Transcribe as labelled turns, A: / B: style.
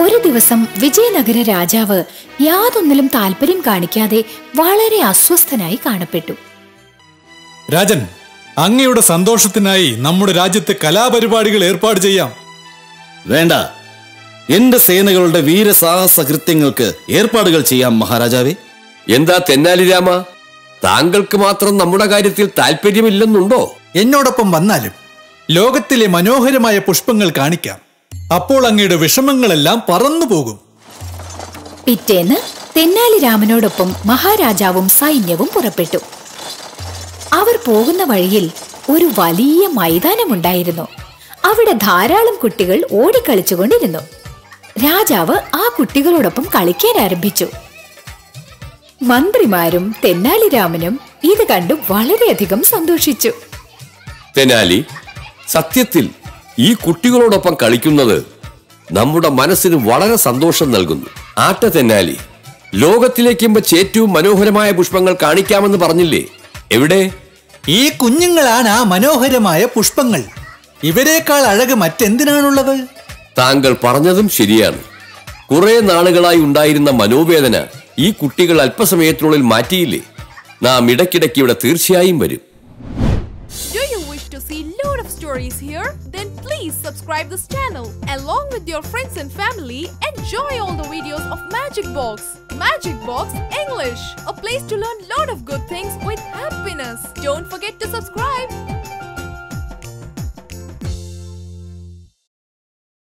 A: ഒരു ദിവസം വിജയനഗര രാജാവ് യാതൊന്നിലും താല്പര്യം കാണിക്കാതെ വളരെ അസ്വസ്ഥനായി കാണപ്പെട്ടു
B: രാജൻ അങ്ങയുടെ സന്തോഷത്തിനായി നമ്മുടെ രാജ്യത്ത് കലാപരിപാടികൾ ഏർപ്പാട് ചെയ്യാം
C: വേണ്ട എന്റെ സേനകളുടെ വീരസാഹസ കൃത്യങ്ങൾക്ക് ഏർപ്പാടുകൾ ചെയ്യാം മഹാരാജാവേ
D: എന്താ തെന്നാലി രാമ താങ്കൾക്ക് മാത്രം നമ്മുടെ കാര്യത്തിൽ താല്പര്യമില്ലെന്നുണ്ടോ
B: എന്നോടൊപ്പം വന്നാലും ലോകത്തിലെ മനോഹരമായ പുഷ്പങ്ങൾ കാണിക്കാം അപ്പോൾ അങ്ങയുടെ വിഷമങ്ങളെല്ലാം പറന്നു പോകും
A: പിറ്റേന്ന് തെന്നാലി രാമനോടൊപ്പം മഹാരാജാവും സൈന്യവും പുറപ്പെട്ടു അവർ പോകുന്ന വഴിയിൽ ഒരു വലിയ മൈതാനമുണ്ടായിരുന്നു അവിടെ ധാരാളം കുട്ടികൾ ഓടിക്കളിച്ചുകൊണ്ടിരുന്നു രാജാവ് ആ കുട്ടികളോടൊപ്പം കളിക്കാൻ ആരംഭിച്ചു മന്ത്രിമാരും തെന്നാലി രാമനും ഇത് കണ്ടു വളരെയധികം സന്തോഷിച്ചു
D: തെനാലി സത്യത്തിൽ ഈ കുട്ടികളോടൊപ്പം കളിക്കുന്നത് നമ്മുടെ മനസ്സിന് വളരെ സന്തോഷം നൽകുന്നു ആട്ട തെന്നാലി ലോകത്തിലേക്കും വെച്ച് ഏറ്റവും മനോഹരമായ പുഷ്പങ്ങൾ കാണിക്കാമെന്ന് പറഞ്ഞില്ലേ എവിടെ
B: ഈ കുഞ്ഞുങ്ങളാണ് ആ മനോഹരമായ പുഷ്പങ്ങൾ ഇവരെക്കാൾ അഴക് മറ്റെന്തിനാണുള്ളത്
D: താങ്കൾ പറഞ്ഞതും ശരിയാണ് കുറെ നാളുകളായി ഉണ്ടായിരുന്ന മനോവേദന ഈ കുട്ടികൾ അല്പസമയത്തിനുള്ളിൽ മാറ്റിയില്ലേ നാം ഇടയ്ക്കിടയ്ക്ക് ഇവിടെ തീർച്ചയായും വരും
E: Do you wish to see load of stories here? Then please subscribe this channel. Along with your friends and family, enjoy all the videos of Magic Box. Magic Box English, a place to learn lot of good things with happiness. Don't forget to subscribe.